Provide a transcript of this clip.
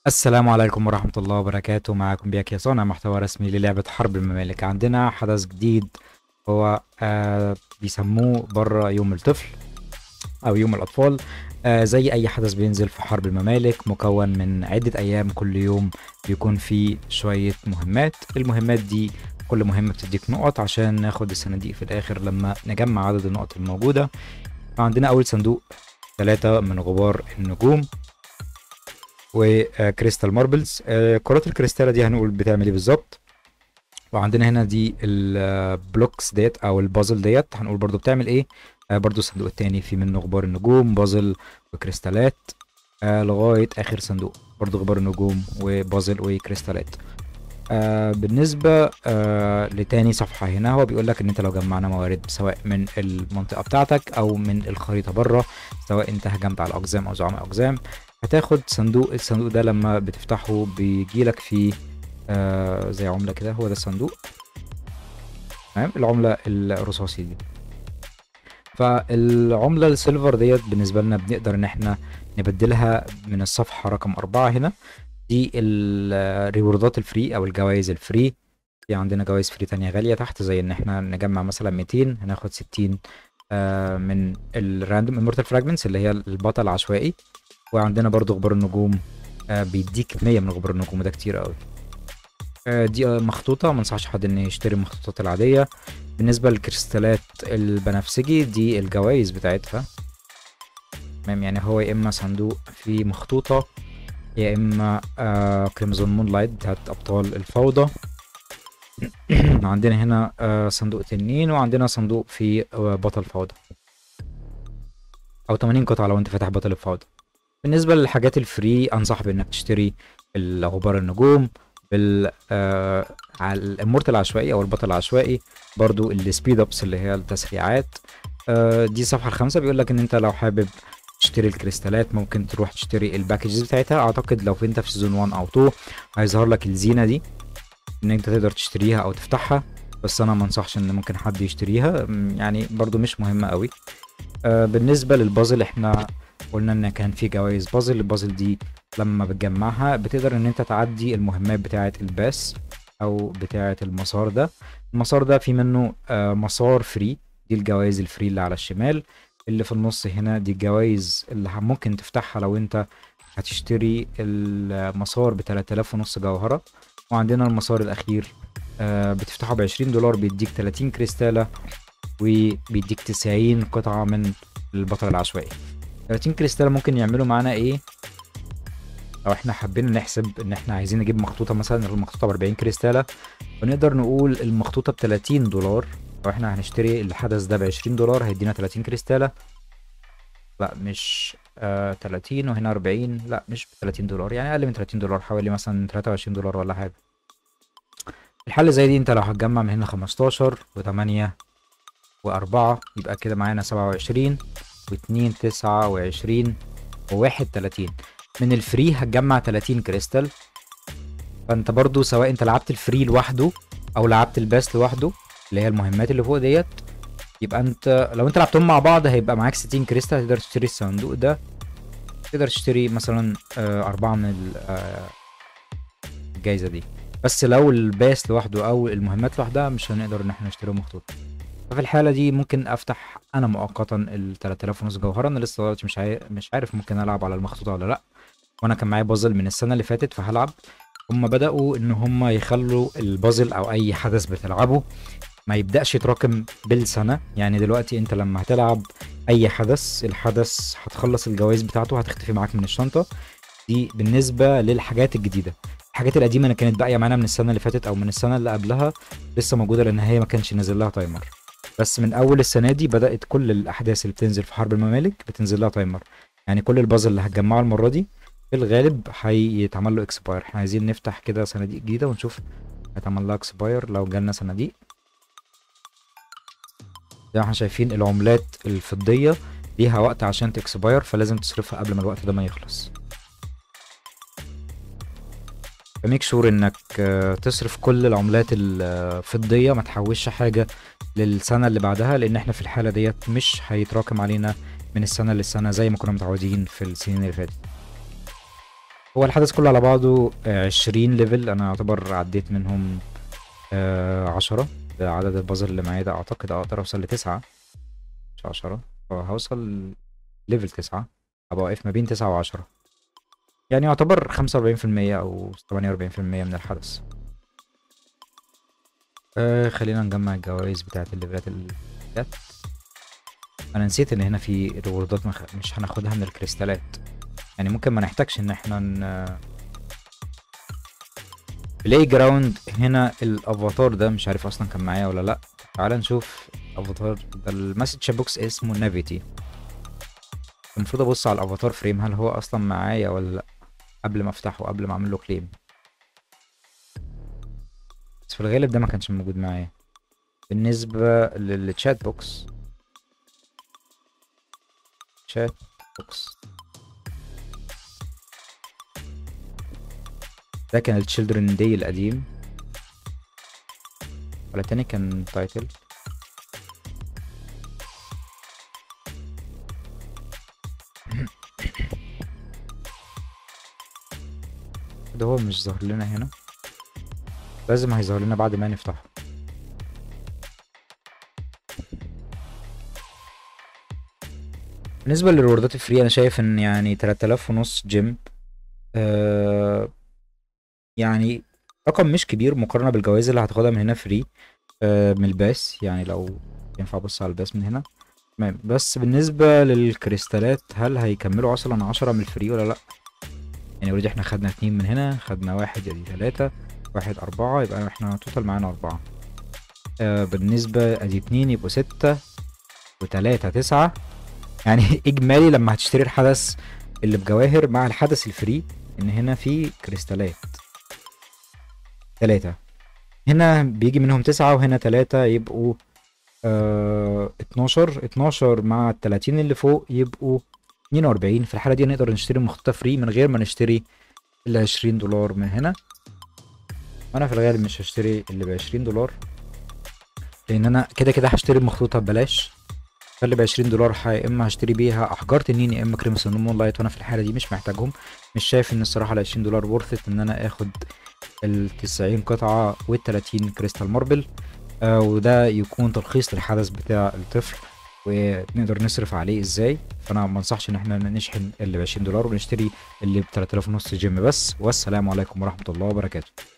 السلام عليكم ورحمة الله وبركاته معكم بياك يا صانع محتوى رسمي للعبة حرب الممالك عندنا حدث جديد هو آه بيسموه بره يوم الطفل أو يوم الأطفال آه زي أي حدث بينزل في حرب الممالك مكون من عدة أيام كل يوم بيكون فيه شوية مهمات المهمات دي كل مهمة بتديك نقط عشان ناخد الصناديق في الآخر لما نجمع عدد النقط الموجودة فعندنا أول صندوق ثلاثة من غبار النجوم وكريستال ماربلز كرات الكريستالة دي هنقول بتعمل ايه بالظبط وعندنا هنا دي البلوكس ديت او البازل ديت هنقول برضو بتعمل ايه آه برضو الصندوق التاني في منه غبار النجوم بازل وكريستالات آه لغاية اخر صندوق برضو غبار النجوم وبازل وكريستالات آه بالنسبة آه لتاني صفحة هنا هو بيقول لك ان انت لو جمعنا موارد سواء من المنطقة بتاعتك او من الخريطة بره سواء انت هجمت على اقزام او زعماء اقزام هتاخد صندوق الصندوق ده لما بتفتحه بيجيلك فيه آه زي عملة كده هو ده الصندوق تمام العملة الرصاصي دي فالعملة السيلفر ديت بالنسبة لنا بنقدر ان احنا نبدلها من الصفحة رقم أربعة هنا دي الريوردات الفري او الجوائز الفري في عندنا جوائز فري تانية غالية تحت زي ان احنا نجمع مثلا 200 هناخد 60 آه من الراندوم امورتال فراجمنتس اللي هي البطل العشوائي وعندنا برضو غبار النجوم آه بيديك 100 من غبار النجوم وده كتير قوي آه دي مخطوطة ما انصحش حد ان يشتري المخطوطات العادية بالنسبة للكريستالات البنفسجي دي الجوائز بتاعتها تمام يعني هو يا اما صندوق فيه مخطوطة يا اما آه كريمزون مون لايت بتاعت ابطال الفوضى عندنا هنا آه صندوق تنين وعندنا صندوق فيه آه بطل فوضى او 80 قطعة لو انت فاتح بطل الفوضى بالنسبة للحاجات الفري انصح بانك تشتري غبار النجوم بال آه على الامورت العشوائي او البطل العشوائي برضو السبيد ابس اللي هي التسريعات آه دي الصفحة الخامسة بيقول لك ان انت لو حابب تشتري الكريستالات ممكن تروح تشتري الباكجز بتاعتها اعتقد لو انت في سيزون 1 او 2 هيظهر لك الزينة دي ان انت تقدر تشتريها او تفتحها بس انا ما انصحش ان ممكن حد يشتريها يعني برضو مش مهمة قوي آه بالنسبة للبازل احنا قلنا ان كان في جوائز بازل البازل دي لما بتجمعها بتقدر ان انت تعدي المهمات بتاعة الباس او بتاعة المسار ده المسار ده في منه آه مسار فري دي الجوائز الفري اللي على الشمال اللي في النص هنا دي الجوائز اللي ممكن تفتحها لو انت هتشتري المسار ب 3000 ونص جوهرة وعندنا المسار الاخير آه بتفتحه ب 20 دولار بيديك 30 كريستالة وبيديك 90 قطعة من البطل العشوائي 30 كريستالة ممكن يعملوا معانا ايه لو احنا حابين نحسب ان احنا عايزين نجيب مخطوطة مثلا المخطوطة ب 40 كريستالة فنقدر نقول المخطوطة ب 30 دولار لو احنا هنشتري الحدث ده ب 20 دولار هيدينا 30 كريستالة لا مش آه 30 وهنا 40 لا مش ب 30 دولار يعني اقل من 30 دولار حوالي مثلا 23 دولار ولا حاجة الحل زي دي انت لو هتجمع من هنا 15 و8 وأربعة يبقى كده معانا سبعة وعشرين واتنين تسعة وعشرين وواحد تلاتين من الفري هتجمع تلاتين كريستال فانت برضو سواء انت لعبت الفري لوحده او لعبت الباس لوحده اللي هي المهمات اللي فوق ديت يبقى انت لو انت لعبتهم مع بعض هيبقى معاك ستين كريستال تقدر تشتري الصندوق ده تقدر تشتري مثلا آه أربعة من الجايزة دي بس لو الباس لوحده او المهمات لوحدها مش هنقدر ان احنا نشتريهم مخطوط ففي الحالة دي ممكن افتح انا مؤقتا ال 3000 ونص جوهرة انا لسه دلوقتي مش عارف مش عارف ممكن العب على المخطوطة ولا لا وانا كان معايا بازل من السنة اللي فاتت فهلعب هم بدأوا ان هم يخلوا البازل او اي حدث بتلعبه ما يبدأش يتراكم بالسنة يعني دلوقتي انت لما هتلعب اي حدث الحدث هتخلص الجوائز بتاعته هتختفي معاك من الشنطة دي بالنسبة للحاجات الجديدة الحاجات القديمة اللي كانت باقية معانا من السنة اللي فاتت او من السنة اللي قبلها لسه موجودة لان هي ما كانش نازل لها تايمر بس من اول السنه دي بدات كل الاحداث اللي بتنزل في حرب الممالك بتنزل لها تايمر يعني كل البازل اللي هتجمعه المره دي في الغالب هيتعمل له اكسباير احنا عايزين نفتح كده صناديق جديده ونشوف هيتعمل لها اكسباير لو جالنا صناديق زي ما احنا شايفين العملات الفضيه ليها وقت عشان تكسباير فلازم تصرفها قبل ما الوقت ده ما يخلص فميك شور انك تصرف كل العملات الفضيه ما تحوش حاجه للسنه اللي بعدها لان احنا في الحاله ديت مش هيتراكم علينا من السنه للسنه زي ما كنا متعودين في السنين اللي فاتت هو الحدث كله على بعضه آه، عشرين ليفل انا اعتبر عديت منهم آه، عشرة عدد البازل اللي معايا ده اعتقد اقدر اوصل لتسعة مش عشرة فهوصل ليفل تسعة ابقى واقف ما بين تسعة وعشرة يعني يعتبر خمسة وأربعين في المية أو تمانية وأربعين في المية من الحدث آه خلينا نجمع الجوائز بتاعة الليفلات اللي جت أنا نسيت إن هنا في ريوردات مخ... مش هناخدها من الكريستالات يعني ممكن ما نحتاجش إن احنا ن... بلاي جراوند هنا الافاتار ده مش عارف اصلا كان معايا ولا لا تعال نشوف افاتار ده المسج بوكس اسمه نافيتي المفروض ابص على الافاتار فريم هل هو اصلا معايا ولا لا قبل ما افتحه قبل ما اعمل له كليم بس في الغالب ده ما كانش موجود معايا بالنسبة للتشات بوكس تشات بوكس ده كان التشيلدرن داي القديم ولا تاني كان تايتل ده هو مش ظاهر لنا هنا لازم هيظهر لنا بعد ما نفتحه بالنسبة للوردات الفري أنا شايف إن يعني تلات آلاف ونص جيم آه يعني رقم مش كبير مقارنة بالجوائز اللي هتاخدها من هنا فري آه من الباس يعني لو ينفع أبص على الباس من هنا تمام بس بالنسبة للكريستالات هل هيكملوا أصلا عشرة من الفري ولا لأ يعني اوريدي احنا خدنا اتنين من هنا خدنا واحد يعني تلاتة واحد أربعة يبقى احنا توتال معانا أربعة آه بالنسبة ادي اتنين يبقوا ستة وتلاتة تسعة يعني إجمالي لما هتشتري الحدث اللي بجواهر مع الحدث الفري إن هنا في كريستالات تلاتة هنا بيجي منهم تسعة وهنا تلاتة يبقوا آه اتناشر اتناشر مع التلاتين اللي فوق يبقوا اتنين وأربعين في الحالة دي نقدر نشتري مخطط فري من غير ما نشتري العشرين دولار من هنا أنا في الغالب مش هشتري اللي بعشرين دولار لأن أنا كده كده هشتري المخطوطة ببلاش فاللي بعشرين دولار ح- يا إما هشتري بيها أحجار تنين يا إما كريم صنوم مون لايت وأنا في الحالة دي مش محتاجهم مش شايف إن الصراحة العشرين دولار ورثت إن أنا آخد التسعين قطعة والتلاتين كريستال ماربل آه وده يكون تلخيص للحدث بتاع الطفل ونقدر نصرف عليه ازاي فانا ما انصحش ان احنا نشحن اللي ب 20 دولار ونشتري اللي ب 3000 ونص جيم بس والسلام عليكم ورحمه الله وبركاته